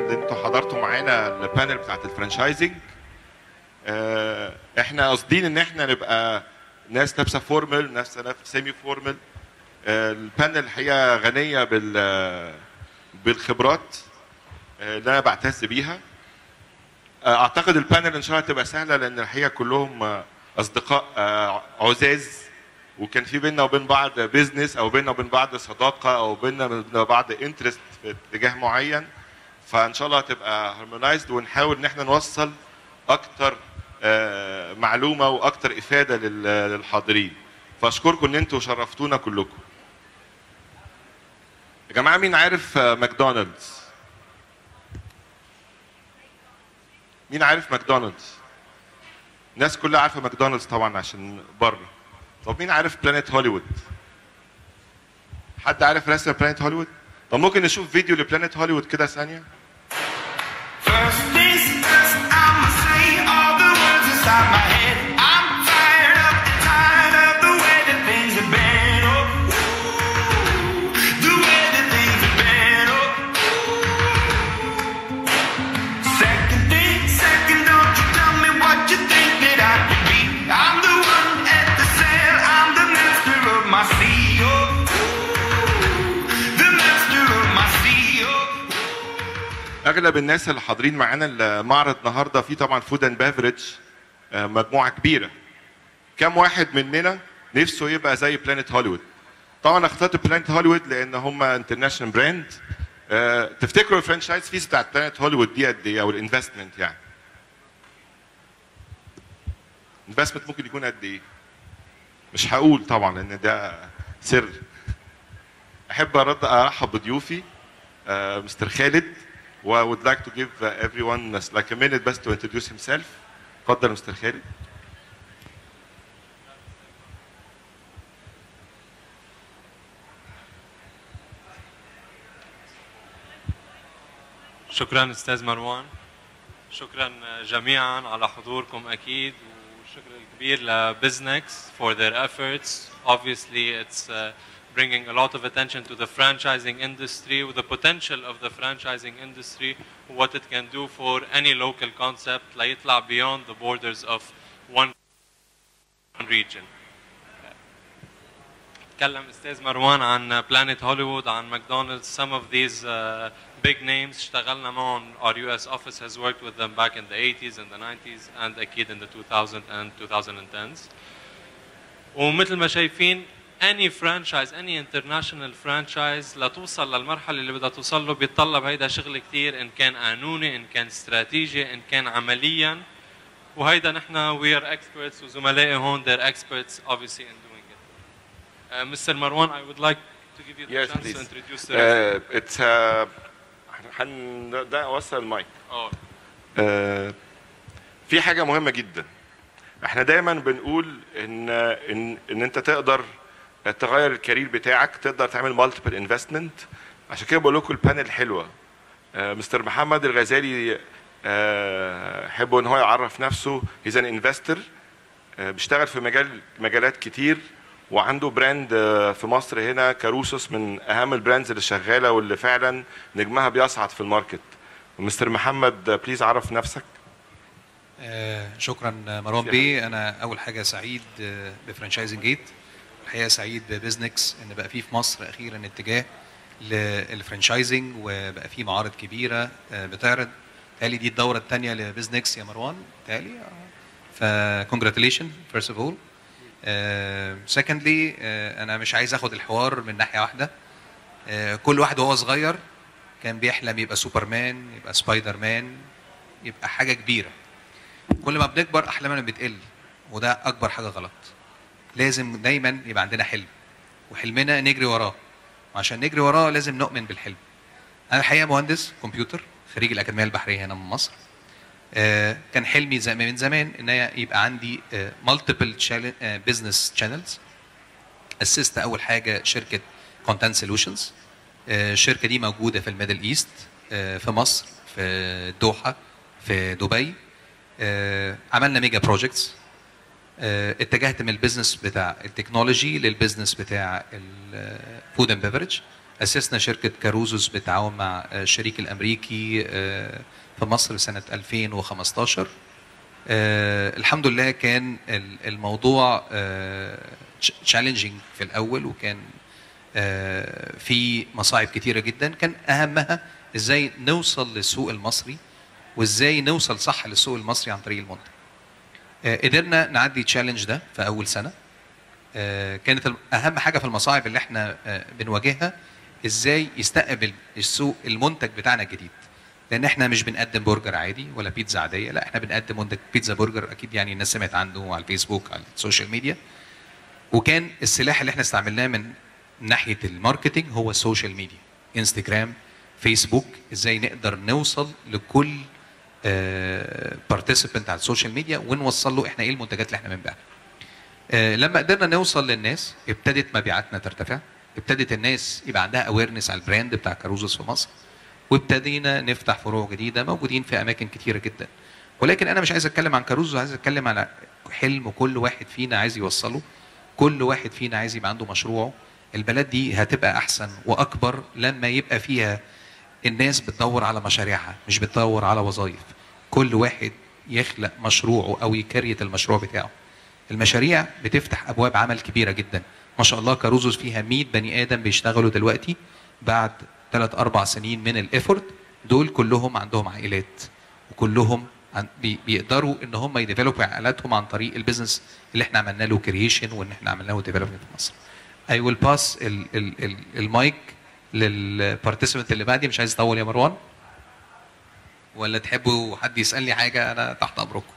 ان انتوا حضرتوا معانا البانل بتاعت الفرانشايزنج آه، احنا قاصدين ان احنا نبقى ناس لابسه فورمال ناس لابسه سيمي فورمال آه، البانل الحقيقه غنيه بال بالخبرات آه، اللي انا بعتز بيها آه، اعتقد البانل ان شاء الله هتبقى سهله لان الحقيقه كلهم آه، اصدقاء آه، عزاز وكان في بيننا وبين بعض بيزنس او بيننا وبين بعض صداقه او بيننا وبين بعض انترست في اتجاه معين فان شاء الله هتبقى هارمونايزد ونحاول ان احنا نوصل اكتر آه، معلومه واكتر افاده لل- للحاضرين فاشكركم ان انتوا شرفتونا كلكم يا جماعه مين عارف آه، ماكدونالدز مين عارف ماكدونالدز الناس كلها عارفه ماكدونالدز طبعا عشان بره طب مين عارف بلانيت هوليوود حد عارف رسم بلانيت هوليوود طب ممكن نشوف فيديو لبلانيت هوليوود كده ثانيه First things first, I'ma say all the words inside my head. I'm fired up and tired of the way that things have been. Oh, ooh, the way that things have been. Oh, second thing, second, don't you tell me what you think that I could be. I'm the one at the sail, I'm the master of my sea. Oh, ooh, the master of my sea. Oh. اغلب الناس اللي حاضرين معانا المعرض النهارده فيه طبعا فود اند بافريج مجموعه كبيره كم واحد مننا نفسه يبقى زي بلانيت هوليوود طبعا اخترت بلانيت هوليوود لان هم انترناشونال براند تفتكروا الفرانشايز فيز بتاعت بلانيت هوليوود دي قد ايه او الانفستمنت يعني انفستمنت ممكن يكون قد ايه مش هقول طبعا لان ده سر احب ارد ارحب بضيوفي مستر خالد و would like to give uh, everyone uh, like a minute بس to introduce himself اتفضل مستر خالد شكرا استاذ مروان شكرا جميعا على حضوركم اكيد والشكر الكبير لبزنكس for their efforts obviously it's uh, bringing a lot of attention to the franchising industry with the potential of the franchising industry what it can do for any local concept ليطلع beyond the borders of one region تكلم استاذ مروان عن بلانيت هوليوود عن ماكدونالدز some of these uh, big names اشتغلنا معهم our US office has worked with them back in the 80s and the 90s and اكيد in the 2000 and 2010s ومثل ما شايفين any franchise any international franchise لتوصل للمرحله اللي بدها توصل له بيتطلب هيدا شغل كثير ان كان قانوني ان كان استراتيجي ان كان عمليا وهيدا نحن we are experts وزملائي هون they're experts obviously in doing it. Uh, Mr. Marwan, I would like to give you the Yes, chance please. to introduce the rest. uh, it's uh, هن ده اوصل المايك Oh, آه، في حاجه مهمه جدا احنا دايما بنقول ان ان ان انت تقدر تغير الكارير بتاعك تقدر تعمل مالتيبل انفستمنت عشان كده بقول لكم البانل حلوه آه، مستر محمد الغزالي آه، احبه ان هو يعرف نفسه هيز ان انفستور بيشتغل في مجال مجالات كتير وعنده براند آه، في مصر هنا كاروسوس من اهم البراندز اللي شغاله واللي فعلا نجمها بيصعد في الماركت مستر محمد بليز عرف نفسك آه، شكرا آه، مروان في بيه انا اول حاجه سعيد آه، بفرانشايزنج جيت الحقيقه سعيد ببزنكس ان بقى فيه في مصر اخيرا اتجاه للفرانشايزنج وبقى فيه معارض كبيره آه، بتعرض تالي دي الدوره الثانيه لبزنكس يا مروان تالي فكونجراتيليشن فيرست اوف اول سكندلي انا مش عايز اخد الحوار من ناحيه واحده آه، كل واحد وهو صغير كان بيحلم يبقى سوبرمان يبقى سبايدر مان يبقى حاجه كبيره كل ما بنكبر احلامنا بتقل وده اكبر حاجه غلط لازم دايما يبقى عندنا حلم وحلمنا نجري وراه وعشان نجري وراه لازم نؤمن بالحلم انا الحقيقه مهندس كمبيوتر خريج الاكاديميه البحريه هنا من مصر آه، كان حلمي زي من زمان ان أنا يبقى عندي مالتيبل بزنس شانلز اسست اول حاجه شركه كونتنت سولوشنز الشركه دي موجوده في الميدل ايست آه، في مصر في الدوحه في دبي آه، عملنا ميجا بروجكتس اتجهت من البيزنس بتاع التكنولوجي للبيزنس بتاع الفود اند بيفرج اسسنا شركه كاروزوس بالتعاون مع آه، الشريك الامريكي آه، في مصر سنه 2015 آه، الحمد لله كان ال- الموضوع تشالنجينج في الاول وكان آه، في مصاعب كتيره جدا كان اهمها ازاي نوصل للسوق المصري وازاي نوصل صح للسوق المصري عن طريق المنتج آه، قدرنا نعدي التشالنج ده في اول سنه آه، كانت الم- اهم حاجه في المصاعب اللي احنا آه، بنواجهها ازاي يستقبل السوق المنتج بتاعنا الجديد لان احنا مش بنقدم برجر عادي ولا بيتزا عاديه لا احنا بنقدم منتج بيتزا برجر اكيد يعني الناس سمعت عنه على الفيسبوك على السوشيال ميديا وكان السلاح اللي احنا استعملناه من ناحيه الماركتينج هو السوشيال ميديا انستجرام فيسبوك ازاي نقدر نوصل لكل بارتيسيبنت على السوشيال ميديا ونوصل له احنا ايه المنتجات اللي احنا بنبيعها آه، لما قدرنا نوصل للناس ابتدت مبيعاتنا ترتفع ابتدت الناس يبقى عندها اويرنس على البراند بتاع كاروزوس في مصر وابتدينا نفتح فروع جديده موجودين في اماكن كتيره جدا ولكن انا مش عايز اتكلم عن كاروزوس عايز اتكلم على حلم كل واحد فينا عايز يوصله كل واحد فينا عايز يبقى عنده مشروعه البلد دي هتبقى احسن واكبر لما يبقى فيها الناس بتدور على مشاريعها مش بتدور على وظائف كل واحد يخلق مشروعه او يكريت المشروع بتاعه المشاريع بتفتح ابواب عمل كبيره جدا ما شاء الله كاروزوس فيها 100 بني ادم بيشتغلوا دلوقتي بعد ثلاث اربع سنين من الايفورت دول كلهم عندهم عائلات وكلهم عن- بي- بيقدروا ان هم يديفلوبوا عائلاتهم عن طريق البيزنس اللي احنا عملنا له كرييشن وان احنا عملنا له ديفلوبمنت في مصر. اي ويل باس المايك للبارتيسيبنت اللي بعدي مش عايز اطول يا مروان ولا تحبوا حد يسالني حاجه انا تحت امركم.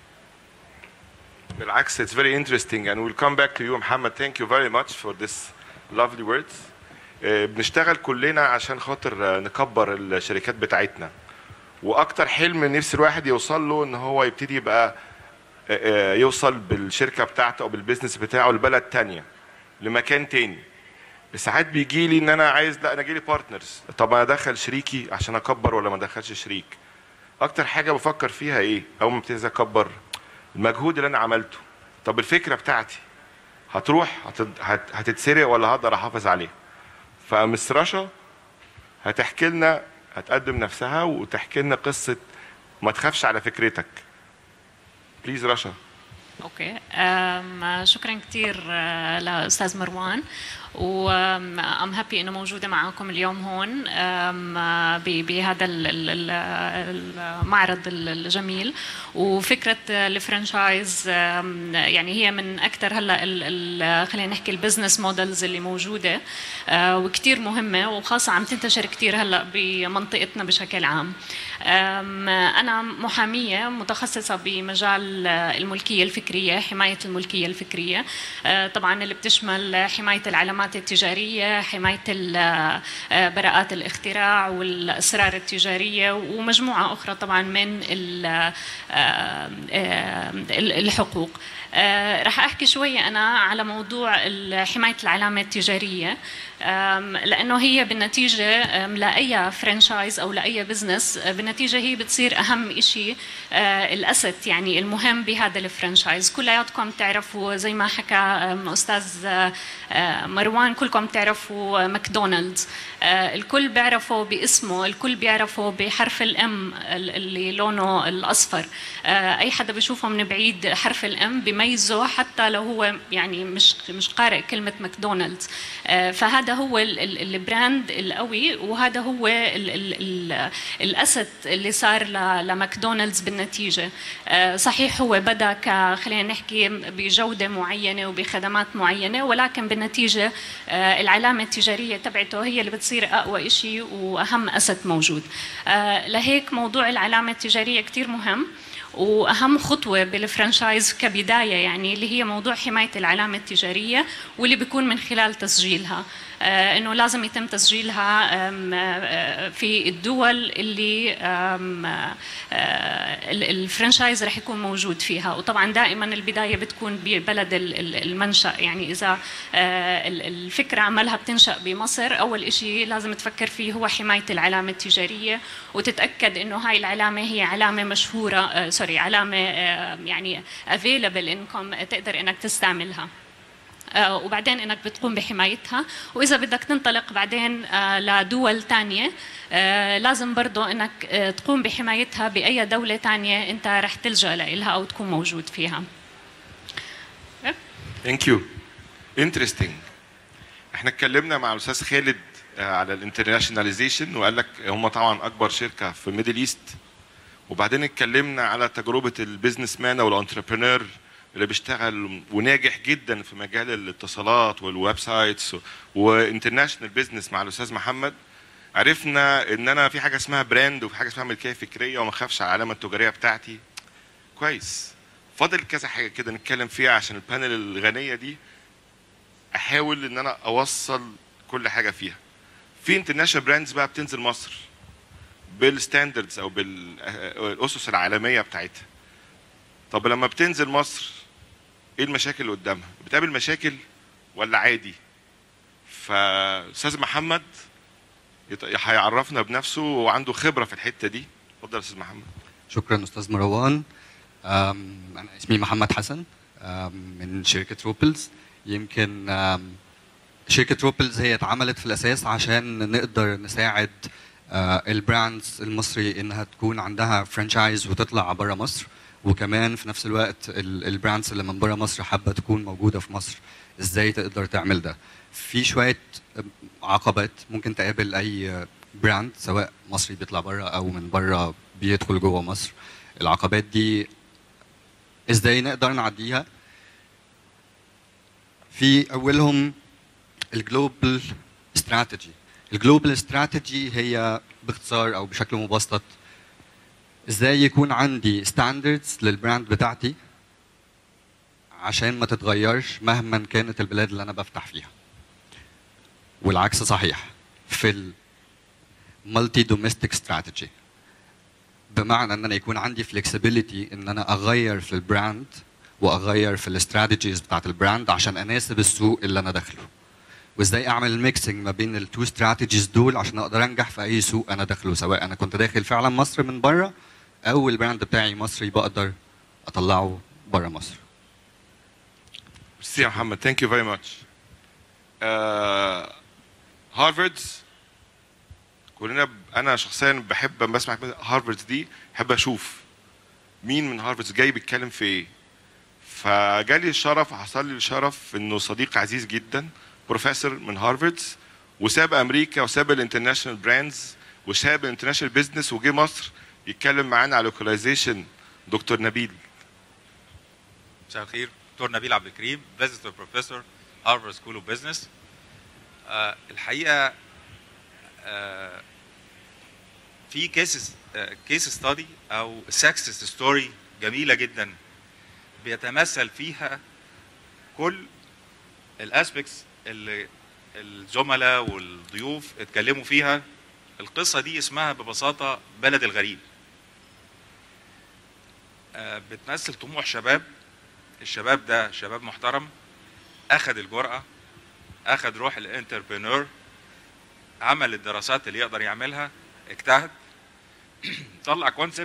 بالعكس it's very interesting and we'll come back to you محمد thank you very much for this lovely words آه، بنشتغل كلنا عشان خاطر آه، نكبر الشركات بتاعتنا واكتر حلم نفس الواحد يوصل له ان هو يبتدي يبقى آه، آه، يوصل بالشركه بتاعته او بالبيزنس بتاعه لبلد تانية لمكان تاني ساعات بيجي لي ان انا عايز لا انا جالي بارتنرز طب انا ادخل شريكي عشان اكبر ولا ما ادخلش شريك اكتر حاجه بفكر فيها ايه اول ما ابتدي اكبر المجهود اللي انا عملته طب الفكره بتاعتي هتروح هتد- هت- هتتسرق ولا هقدر احافظ عليها فمس رشا هتحكي لنا هتقدم نفسها وتحكي لنا قصه ما تخافش على فكرتك بليز رشا اوكي أم شكرا كثير لاستاذ مروان و ام هابي انه موجوده معكم اليوم هون أم، ب- بهذا ال- ال- ال- المعرض ال- الجميل وفكره الفرنشايز أم، يعني هي من اكثر هلا ال- ال- خلينا نحكي البزنس مودلز اللي موجوده أه، وكثير مهمه وخاصه عم تنتشر كثير هلا بمنطقتنا بشكل عام أم، انا محاميه متخصصه بمجال الملكيه الفكريه حمايه الملكيه الفكريه أه، طبعا اللي بتشمل حمايه العلامات التجاريه حمايه ال- أه، براءات الاختراع والاسرار التجاريه ومجموعه اخرى طبعا من ال- أه، أه، الحقوق أه، رح احكي شويه انا على موضوع ال- حمايه العلامه التجاريه أم، لانه هي بالنتيجه أم، لاي فرانشايز او لاي بزنس أه، بالنتيجه هي بتصير اهم شيء الاسد يعني المهم بهذا الفرانشايز كلياتكم تعرفوا زي ما حكى أم، استاذ أه، أه، مروان كلكم تعرفوا ماكدونالدز أه، الكل بيعرفه باسمه الكل بيعرفه بحرف الام اللي لونه الاصفر أه، اي حدا بيشوفه من بعيد حرف الام بيميزه حتى لو هو يعني مش مش قارئ كلمه ماكدونالدز أه، فهذا هو ال- ال- البراند القوي وهذا هو ال ال ال الاسد اللي صار ل- لماكدونالدز بالنتيجه أه، صحيح هو بدا ك خلينا نحكي بجوده معينه وبخدمات معينه ولكن بالنتيجه أه، العلامه التجاريه تبعته هي اللي بتصير اقوى شيء واهم اسد موجود أه، لهيك موضوع العلامه التجاريه كثير مهم واهم خطوه بالفرانشايز كبدايه يعني اللي هي موضوع حمايه العلامه التجاريه واللي بيكون من خلال تسجيلها آه، انه لازم يتم تسجيلها آم، آه، في الدول اللي آم، آه، ال- الفرنشايز رح يكون موجود فيها وطبعا دائما البدايه بتكون ببلد ال- ال- المنشا يعني اذا آه، ال- الفكره عملها بتنشا بمصر اول شيء لازم تفكر فيه هو حمايه العلامه التجاريه وتتاكد انه هاي العلامه هي علامه مشهوره آه، سوري علامه آه، يعني افيلبل انكم تقدر انك تستعملها آه، وبعدين انك بتقوم بحمايتها واذا بدك تنطلق بعدين آه، لدول تانية آه، لازم برضو انك آه، تقوم بحمايتها باي دوله تانية انت رح تلجا لها او تكون موجود فيها ثانك يو انترستنج احنا اتكلمنا مع الاستاذ خالد آه، على الانترناشوناليزيشن وقال لك هم طبعا اكبر شركه في الميدل ايست وبعدين اتكلمنا على تجربه البيزنس مان او الانتربرينور اللي بيشتغل وناجح جدا في مجال الاتصالات والويب سايتس وانترناشونال بيزنس مع الاستاذ محمد عرفنا ان انا في حاجه اسمها براند وفي حاجه اسمها ملكيه فكريه وما اخافش على العلامه التجاريه بتاعتي كويس فاضل كذا حاجه كده نتكلم فيها عشان البانل الغنيه دي احاول ان انا اوصل كل حاجه فيها في انترناشونال براندز بقى بتنزل مصر بالستاندردز او بالاسس العالميه بتاعتها طب لما بتنزل مصر ايه المشاكل اللي قدامها بتقابل مشاكل ولا عادي فاستاذ محمد يط- هيعرفنا بنفسه وعنده خبره في الحته دي اتفضل يا استاذ محمد شكرا استاذ مروان أم، انا اسمي محمد حسن أم، من شركه روبلز يمكن أم، شركه روبلز هي اتعملت في الاساس عشان نقدر نساعد آه، البراندز المصري انها تكون عندها فرانشايز وتطلع بره مصر وكمان في نفس الوقت ال- البراندز اللي من بره مصر حابه تكون موجوده في مصر ازاي تقدر تعمل ده في شويه عقبات ممكن تقابل اي براند سواء مصري بيطلع بره او من بره بيدخل جوه مصر العقبات دي ازاي نقدر نعديها في اولهم الجلوبال استراتيجي الجلوبال استراتيجي هي باختصار او بشكل مبسط ازاي يكون عندي ستاندردز للبراند بتاعتي عشان ما تتغيرش مهما كانت البلاد اللي انا بفتح فيها والعكس صحيح في المالتي دوميستيك استراتيجي بمعنى ان انا يكون عندي فلكسبيليتي ان انا اغير في البراند واغير في الاستراتيجيز بتاعت البراند عشان اناسب السوق اللي انا داخله وازاي اعمل ميكسنج ما بين التو استراتيجيز دول عشان اقدر انجح في اي سوق انا داخله سواء انا كنت داخل فعلا مصر من بره او البراند بتاعي مصري بقدر اطلعه بره مصر ميرسي يا محمد ثانك يو فيري ماتش هارفارد كلنا ب... انا شخصيا بحب لما بسمع هارفارد دي بحب اشوف مين من هارفارد جاي بيتكلم في ايه فجالي الشرف وحصل لي الشرف انه صديق عزيز جدا بروفيسور من هارفارد وساب امريكا وساب الانترناشونال براندز وساب الانترناشونال بزنس وجه مصر يتكلم معانا على لوكاليزيشن دكتور نبيل مساء الخير دكتور نبيل عبد الكريم فيزيتور بروفيسور هارفارد سكول اوف بزنس الحقيقه آه، في كيس كيس ستادي او سكسس ستوري جميله جدا بيتمثل فيها كل الاسبكتس اللي الزملاء والضيوف اتكلموا فيها القصه دي اسمها ببساطه بلد الغريب آه، بتمثل طموح شباب الشباب ده شباب محترم اخذ الجرأة اخذ روح الانتربرينور عمل الدراسات اللي يقدر يعملها اجتهد طلع كونسبت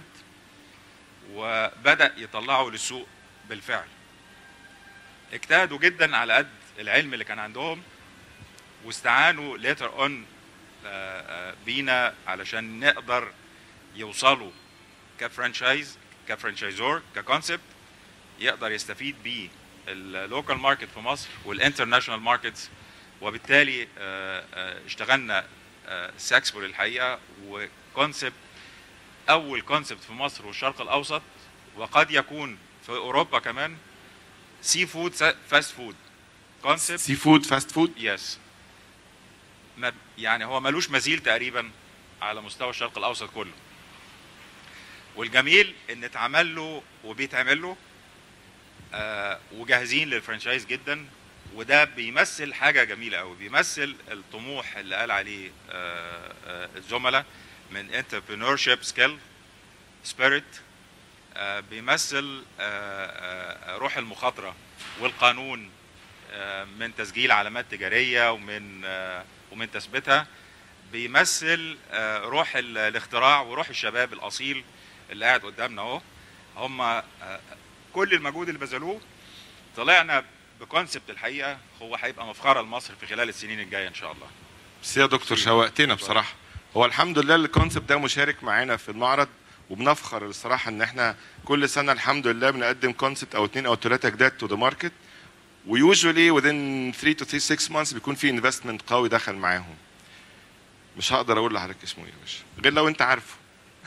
وبدأ يطلعه للسوق بالفعل اجتهدوا جدا على قد العلم اللي كان عندهم واستعانوا ليتر اون بينا علشان نقدر يوصلوا كفرانشايز كفرانشايزور ككونسبت يقدر يستفيد بيه اللوكال ماركت في مصر والانترناشونال ماركتس وبالتالي آه، آه، اشتغلنا ساكسبول الحقيقه وكونسبت اول كونسبت في مصر والشرق الاوسط وقد يكون في اوروبا كمان سي فود فاست فود كونسبت سي فود فاست فود يس ما يعني هو ملوش مثيل تقريبا على مستوى الشرق الاوسط كله والجميل ان اتعمل له وبيتعمل له آه وجاهزين للفرنشايز جدا وده بيمثل حاجه جميله قوي بيمثل الطموح اللي قال عليه آه آه الزملاء من انتربرينور سكيل سبيريت بيمثل آه آه روح المخاطره والقانون آه من تسجيل علامات تجاريه ومن آه ومن تثبيتها بيمثل آه روح ال- الاختراع وروح الشباب الاصيل اللي قاعد قدامنا اهو هم آه، كل المجهود اللي بذلوه طلعنا بكونسبت الحقيقه هو هيبقى مفخره لمصر في خلال السنين الجايه ان شاء الله بس يا دكتور شوقتنا بصراحه هو الحمد لله الكونسبت ده مشارك معانا في المعرض وبنفخر الصراحه ان احنا كل سنه الحمد لله بنقدم كونسبت او اثنين او ثلاثه جداد تو ذا ماركت ويوجوالي within 3 to 6 months بيكون في انفستمنت قوي دخل معاهم مش هقدر اقول لحضرتك اسمه ايه يا باشا غير لو انت عارفه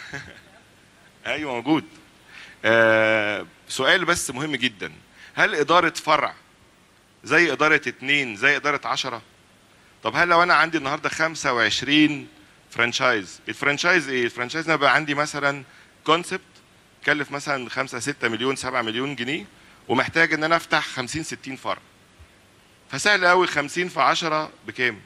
ايوه موجود آه سؤال بس مهم جدا هل اداره فرع زي اداره اتنين زي اداره عشرة طب هل لو انا عندي النهارده 25 فرانشايز الفرانشايز ايه الفرانشايز انا بقى عندي مثلا كونسبت كلف مثلا 5 6 مليون 7 مليون جنيه ومحتاج ان انا افتح 50 60 فرع فسهل قوي 50 في 10 بكام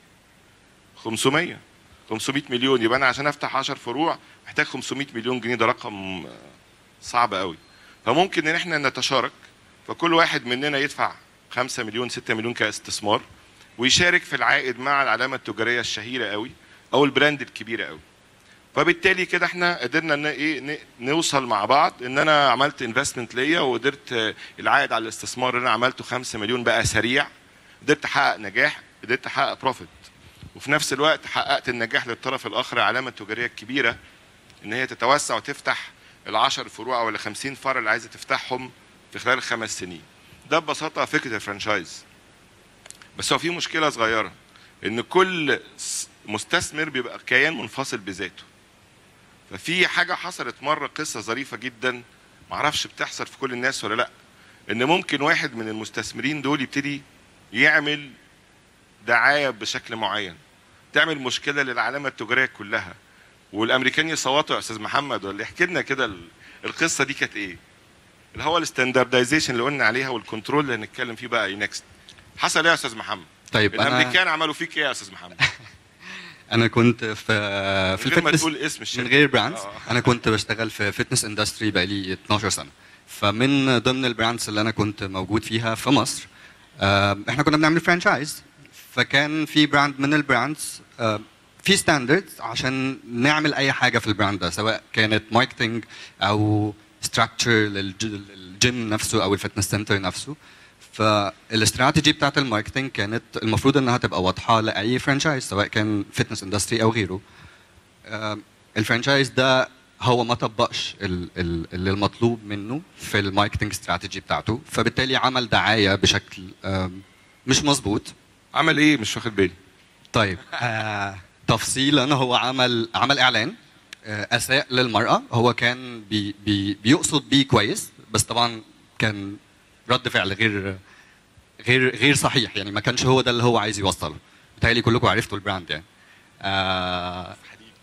500 500 مليون يبقى انا عشان افتح 10 فروع محتاج 500 مليون جنيه ده رقم آه، صعب قوي فممكن ان احنا نتشارك فكل واحد مننا يدفع 5 مليون 6 مليون كاستثمار ويشارك في العائد مع العلامه التجاريه الشهيره قوي او البراند الكبيره قوي فبالتالي كده احنا قدرنا ان ايه ن- نوصل مع بعض ان انا عملت انفستمنت ليا وقدرت آه، العائد على الاستثمار اللي انا عملته 5 مليون بقى سريع قدرت احقق نجاح قدرت احقق بروفيت وفي نفس الوقت حققت النجاح للطرف الاخر العلامه التجاريه الكبيره ان هي تتوسع وتفتح العشر فروع او ال 50 فرع اللي عايزه تفتحهم في خلال خمس سنين ده ببساطه فكره الفرانشايز بس هو في مشكله صغيره ان كل س- مستثمر بيبقى كيان منفصل بذاته ففي حاجه حصلت مره قصه ظريفه جدا معرفش بتحصل في كل الناس ولا لا ان ممكن واحد من المستثمرين دول يبتدي يعمل دعايه بشكل معين تعمل مشكله للعلامه التجاريه كلها والامريكان يصوتوا يا استاذ محمد ولا احكي لنا كده ال- القصه دي كانت ايه اللي هو الستاندردايزيشن اللي قلنا عليها والكنترول اللي هنتكلم فيه بقى نيكست حصل ايه يا استاذ محمد طيب انا الامريكان عملوا فيك ايه يا استاذ محمد انا كنت في في من غير ما الفتنس تقول اسم الشركه من غير براندز آه. انا كنت بشتغل في فتنس اندستري بقالي 12 سنه فمن ضمن البراندز اللي انا كنت موجود فيها في مصر آه، احنا كنا بنعمل فرانشايز فكان في براند من البراندز آه، في ستاندردز عشان نعمل اي حاجه في البراند ده سواء كانت ماركتنج او ستراكشر للجيم نفسه او الفتنس سنتر نفسه فالاستراتيجي بتاعت الماركتنج كانت المفروض انها تبقى واضحه لاي فرانشايز سواء كان فتنس اندستري او غيره آم، الفرانشايز ده هو ما طبقش ال- ال- اللي المطلوب منه في الماركتنج استراتيجي بتاعته فبالتالي عمل دعايه بشكل آم، مش مظبوط عمل ايه مش واخد بالي طيب آه تفصيلا هو عمل عمل اعلان آه اساء للمراه هو كان بي بي بيقصد بيه كويس بس طبعا كان رد فعل غير غير غير صحيح يعني ما كانش هو ده اللي هو عايز يوصله بتهيألي كلكم عرفتوا البراند يعني آه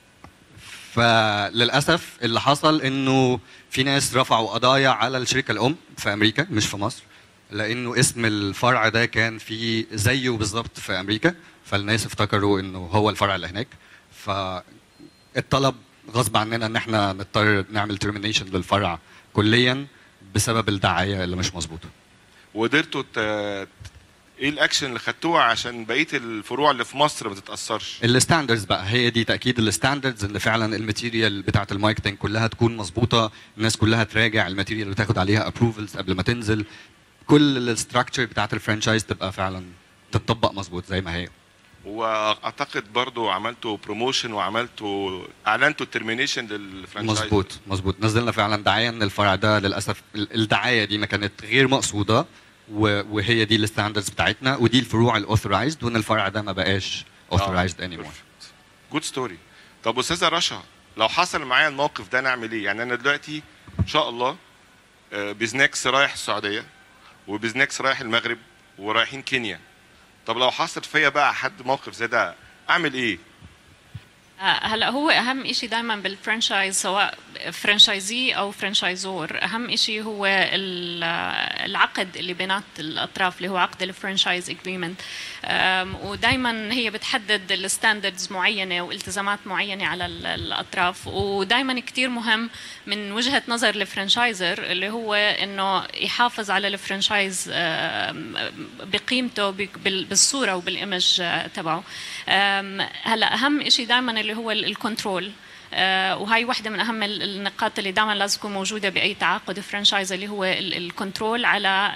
فللاسف اللي حصل انه في ناس رفعوا قضايا على الشركه الام في امريكا مش في مصر لانه اسم الفرع ده كان في زيه بالظبط في امريكا فالناس افتكروا انه هو الفرع اللي هناك فالطلب غصب عننا ان احنا نضطر نعمل ترمينيشن للفرع كليا بسبب الدعايه اللي مش مظبوطه وقدرتوا ت... ايه الاكشن اللي خدتوه عشان بقيه الفروع اللي في مصر ما تتاثرش الستاندردز بقى هي دي تاكيد الستاندردز ان فعلا الماتيريال بتاعه الماركتنج كلها تكون مظبوطه الناس كلها تراجع الماتيريال اللي تاخد عليها ابروفلز قبل ما تنزل كل الاستراكشر بتاعه الفرانشايز تبقى فعلا تتطبق مظبوط زي ما هي واعتقد برضو عملتوا بروموشن وعملتوا اعلنتوا الترمينيشن للفرانشايز مظبوط مظبوط نزلنا فعلا دعايه ان الفرع ده للاسف ال- الدعايه دي ما كانت غير مقصوده و- وهي دي الستاندردز بتاعتنا ودي الفروع الاوثرايزد وان الفرع ده ما بقاش اوثرايزد اني مور جود ستوري طب استاذه رشا لو حصل معايا الموقف ده نعمل ايه يعني انا دلوقتي ان شاء الله آه، بزنكس رايح السعوديه وبزنكس رايح المغرب ورايحين كينيا طب لو حصل فيا بقى حد موقف زي ده اعمل ايه آه، هلا هو اهم شيء دائما بالفرانشايز سواء فرانشايزي او فرانشايزور اهم شيء هو ال- العقد اللي بينات الاطراف اللي هو عقد الفرانشايز اجريمنت ودائما هي بتحدد الستاندردز معينه والتزامات معينه على ال- الاطراف ودائما كثير مهم من وجهه نظر الفرانشايزر اللي هو انه يحافظ على الفرانشايز آم، بقيمته بك- بال- بالصوره وبالايمج آه، تبعه آم، هلا اهم شيء دائما اللي هو ال- الكنترول آه، وهي واحدة من أهم ال- النقاط اللي دائما لازم تكون موجودة بأي تعاقد فرانشايز اللي هو ال- الكنترول على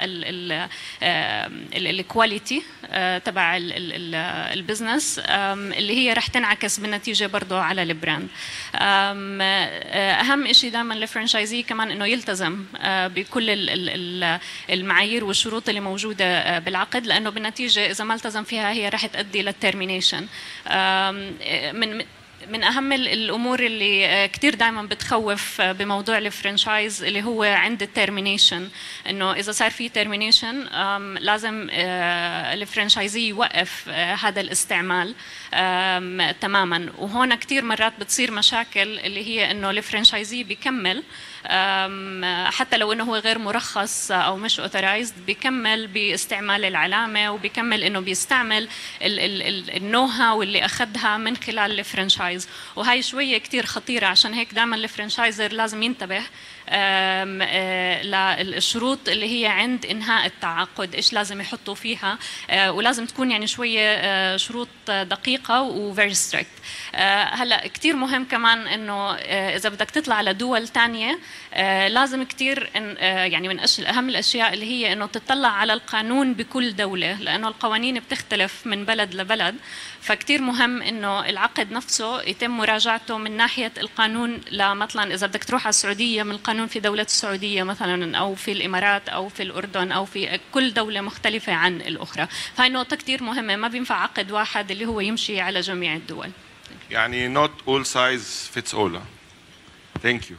الكواليتي تبع ال- ال- ال- البزنس آم، اللي هي رح تنعكس بالنتيجة برضه على البراند آم، آه، أهم شيء دائما الفرانشايزي كمان إنه يلتزم آه، بكل ال- ال- ال- المعايير والشروط اللي موجودة آه، بالعقد لأنه بالنتيجة إذا ما التزم فيها هي رح تؤدي للترمينيشن من من اهم ال- الامور اللي آه، كتير دائما بتخوف آه، بموضوع الفرنشايز اللي هو عند الترمينيشن انه اذا صار في ترمينيشن لازم آه، الفرنشايزي يوقف آه، هذا الاستعمال آم، تماما وهون كتير مرات بتصير مشاكل اللي هي انه الفرنشايزي بيكمل آم، حتى لو انه هو غير مرخص او مش اوثرايزد بيكمل باستعمال العلامه وبيكمل انه بيستعمل النو هاو اللي اخذها من خلال الفرنشايز وهي شويه كتير خطيره عشان هيك دائما الفرنشايزر لازم ينتبه آم، آه، للشروط اللي هي عند انهاء التعاقد ايش لازم يحطوا فيها آه، ولازم تكون يعني شويه آه، شروط آه، دقيقه وفيري ستريكت هلا كثير مهم كمان انه آه، اذا بدك تطلع لدول تانية آه، لازم كثير يعني من أش- اهم الاشياء اللي هي انه تطلع على القانون بكل دوله لانه القوانين بتختلف من بلد لبلد فكتير مهم انه العقد نفسه يتم مراجعته من ناحيه القانون لمثلا اذا بدك تروح على السعوديه من القانون في دوله السعوديه مثلا او في الامارات او في الاردن او في كل دوله مختلفه عن الاخرى فهي نقطه كتير مهمه ما بينفع عقد واحد اللي هو يمشي على جميع الدول يعني not all size fits all thank you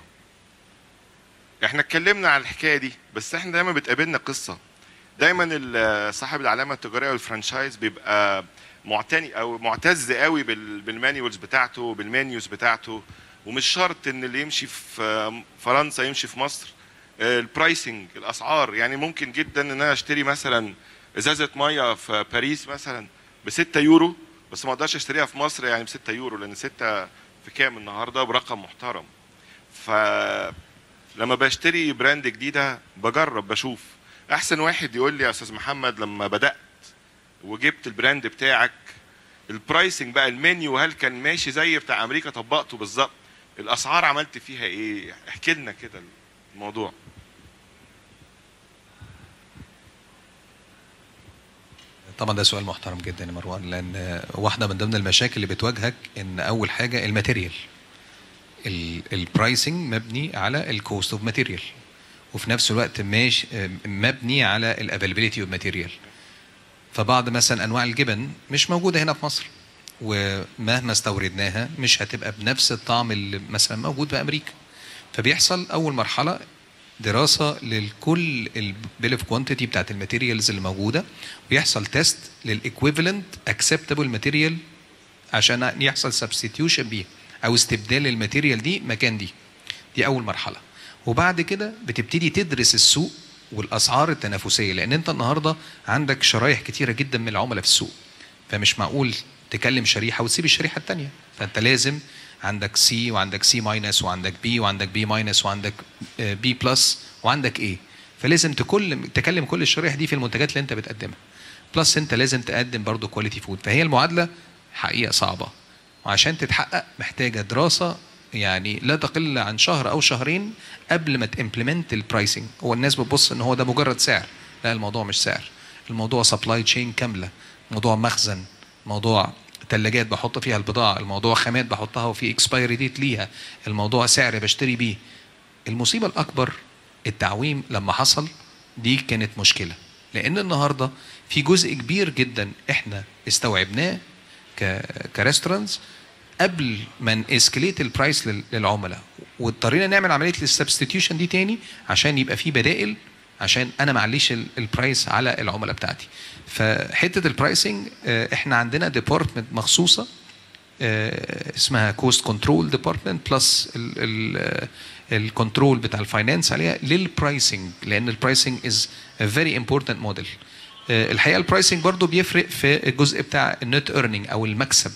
احنا اتكلمنا عن الحكايه دي بس احنا دايما بتقابلنا قصه دايما ال- صاحب العلامه التجاريه والفرانشايز بيبقى معتني او معتز قوي بال- بالمانيوالز بتاعته بالمنيوز بتاعته ومش شرط ان اللي يمشي في فرنسا يمشي في مصر آه، البرايسنج الاسعار يعني ممكن جدا ان انا اشتري مثلا ازازه ميه في باريس مثلا ب 6 يورو بس ما اقدرش اشتريها في مصر يعني ب 6 يورو لان 6 في كام النهارده برقم محترم ف لما بشتري براند جديده بجرب بشوف احسن واحد يقول لي يا استاذ محمد لما بدات وجبت البراند بتاعك البرايسنج بقى المنيو هل كان ماشي زي بتاع امريكا طبقته بالظبط الاسعار عملت فيها ايه احكي لنا كده الموضوع طبعا ده سؤال محترم جدا يا مروان لان واحده من ضمن المشاكل اللي بتواجهك ان اول حاجه الماتيريال البرايسنج مبني على الكوست اوف ماتيريال وفي نفس الوقت مش مبني على الافيلابيلتي اوف ماتيريال فبعض مثلا انواع الجبن مش موجوده هنا في مصر ومهما استوردناها مش هتبقى بنفس الطعم اللي مثلا موجود في امريكا فبيحصل اول مرحله دراسه للكل البيل اوف كوانتيتي بتاعت الماتيريالز اللي موجوده ويحصل تيست للايكويفالنت اكسبتابل ماتيريال عشان يحصل سبستيتيوشن بيها او استبدال الماتيريال دي مكان دي دي اول مرحله وبعد كده بتبتدي تدرس السوق والاسعار التنافسيه لان انت النهارده عندك شرايح كتيره جدا من العملاء في السوق فمش معقول تكلم شريحه وتسيب الشريحه الثانيه فانت لازم عندك سي وعندك سي ماينس وعندك بي وعندك بي ماينس وعندك بي بلس وعندك ايه فلازم تكل تكلم كل الشرائح دي في المنتجات اللي انت بتقدمها بلس انت لازم تقدم برضو كواليتي فود فهي المعادله حقيقه صعبه وعشان تتحقق محتاجه دراسه يعني لا تقل عن شهر او شهرين قبل ما تمبلمنت البرايسنج هو الناس بتبص ان هو ده مجرد سعر لا الموضوع مش سعر الموضوع سبلاي تشين كامله موضوع مخزن موضوع ثلاجات بحط فيها البضاعه الموضوع خامات بحطها وفي اكسبايري ديت ليها الموضوع سعر بشتري بيه المصيبه الاكبر التعويم لما حصل دي كانت مشكله لان النهارده في جزء كبير جدا احنا استوعبناه كريستورانتس قبل ما نسكليت البرايس للعملاء واضطرينا نعمل عمليه السبستيتيوشن دي تاني عشان يبقى في بدائل عشان انا معليش البرايس على العملاء بتاعتي فحته البرايسنج احنا عندنا ديبارتمنت مخصوصه اسمها كوست كنترول ديبارتمنت بلس الكنترول بتاع الفاينانس عليها للبرايسنج لان البرايسنج از فيري امبورتنت موديل الحقيقه البرايسنج برضو بيفرق في الجزء بتاع النت ايرنينج او المكسب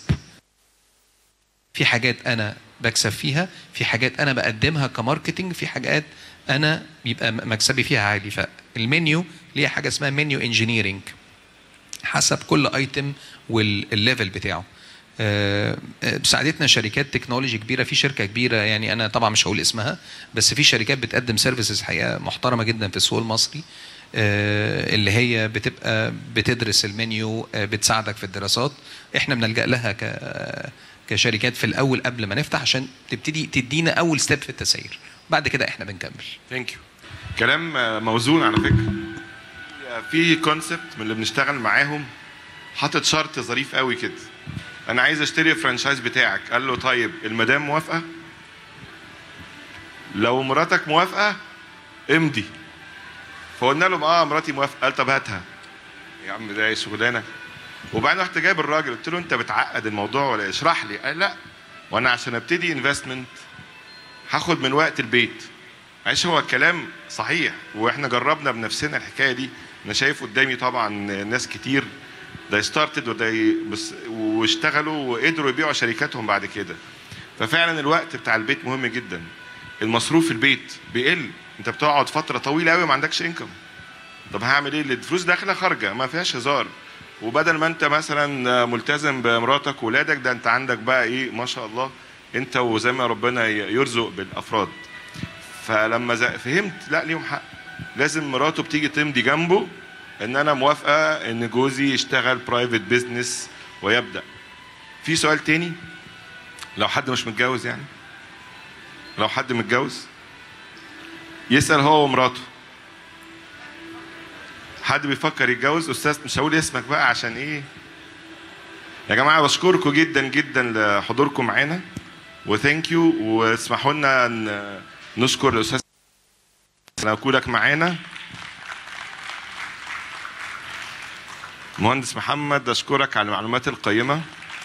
في حاجات انا بكسب فيها في حاجات انا بقدمها كماركتنج في حاجات انا بيبقى مكسبي فيها عالي فالمنيو ليها حاجه اسمها منيو انجينيرنج حسب كل ايتم والليفل بتاعه آه، آه، ساعدتنا شركات تكنولوجي كبيره في شركه كبيره يعني انا طبعا مش هقول اسمها بس في شركات بتقدم سيرفيسز حقيقه محترمه جدا في السوق المصري آه، اللي هي بتبقى بتدرس المنيو آه، بتساعدك في الدراسات احنا بنلجا لها ك كشركات في الاول قبل ما نفتح عشان تبتدي تدينا اول ستيب في التسعير بعد كده احنا بنكمل ثانك يو كلام آه، موزون على فكره في كونسبت من اللي بنشتغل معاهم حاطط شرط ظريف قوي كده انا عايز اشتري الفرانشايز بتاعك قال له طيب المدام موافقه لو مراتك موافقه امضي فقلنا لهم اه مراتي موافقه قال طب هاتها يا عم ده إيه شغلانه وبعدين رحت جايب الراجل قلت له انت بتعقد الموضوع ولا إيه؟ اشرح لي قال لا وانا عشان ابتدي انفستمنت هاخد من وقت البيت معلش هو الكلام صحيح واحنا جربنا بنفسنا الحكايه دي انا شايف قدامي طبعا ناس كتير ده ستارتد وده ي- بس واشتغلوا وقدروا يبيعوا شركاتهم بعد كده ففعلا الوقت بتاع البيت مهم جدا المصروف في البيت بيقل انت بتقعد فتره طويله قوي ما عندكش انكم طب هعمل ايه الفلوس داخله خارجه ما فيهاش هزار وبدل ما انت مثلا ملتزم بمراتك وولادك ده انت عندك بقى ايه ما شاء الله انت وزي ما ربنا ي- يرزق بالافراد فلما ز- فهمت لا ليهم حق لازم مراته بتيجي تمضي جنبه ان انا موافقه ان جوزي يشتغل برايفت بيزنس ويبدا في سؤال تاني لو حد مش متجوز يعني لو حد متجوز يسال هو ومراته حد بيفكر يتجوز استاذ مش هقول اسمك بقى عشان ايه يا جماعه بشكركم جدا جدا لحضوركم معانا وثانك يو واسمحوا لنا ان نشكر الاستاذ نكونك معانا مهندس محمد اشكرك على المعلومات القيمه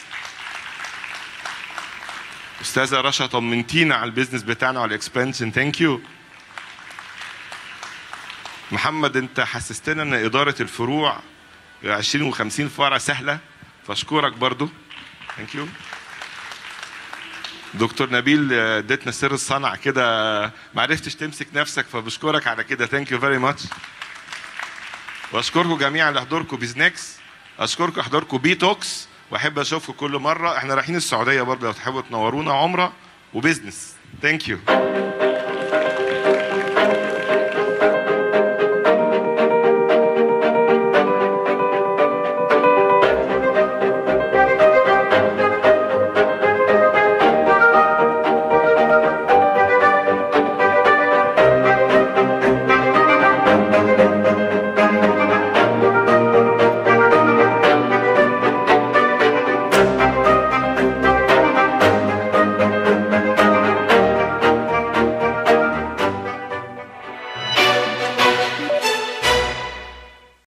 استاذه رشا طمنتينا على البيزنس بتاعنا وعلى الاكسبانشن ثانك يو محمد انت حسستنا ان اداره الفروع 20 و50 فرع سهله فاشكرك برضو ثانك يو دكتور نبيل آه، اديتنا سر الصنع كده ما عرفتش تمسك نفسك فبشكرك على كده ثانك يو فيري ماتش واشكركم جميعا لحضوركم بيزنكس اشكركم حضوركم بي توكس واحب اشوفكم كل مره احنا رايحين السعوديه برضه لو تحبوا تنورونا عمره وبزنس ثانك يو